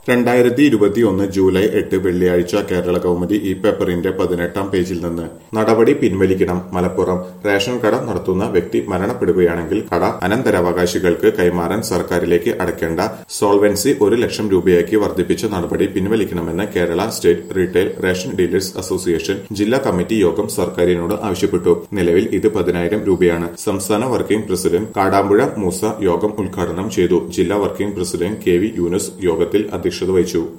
രണ്ടായിരത്തി ഇരുപത്തിയൊന്ന് ജൂലൈ എട്ട് വെള്ളിയാഴ്ച കേരള കൗമുദി ഈ പേപ്പറിന്റെ പതിനെട്ടാം പേജിൽ നിന്ന് നടപടി പിൻവലിക്കണം മലപ്പുറം റേഷൻ കട നടത്തുന്ന വ്യക്തി മരണപ്പെടുകയാണെങ്കിൽ കട അനന്തരാവകാശികൾക്ക് കൈമാറാൻ സർക്കാരിലേക്ക് അടയ്ക്കേണ്ട സോൾവൻസി ഒരു ലക്ഷം രൂപയാക്കി വർദ്ധിപ്പിച്ച നടപടി പിൻവലിക്കണമെന്ന് Kerala state retail ration dealers association ജില്ലാ കമ്മിറ്റി യോഗം സർക്കാരിനോട് ആവശ്യപ്പെട്ടു നിലവിൽ ഇത് പതിനായിരം രൂപയാണ് സംസ്ഥാന വർക്കിംഗ് പ്രസിഡന്റ് കാടാമ്പുഴ മൂസ യോഗം ഉദ്ഘാടനം ചെയ്തു ജില്ലാ working president K V Yunus യോഗത്തിൽ അധ്യക്ഷത വഹിച്ചു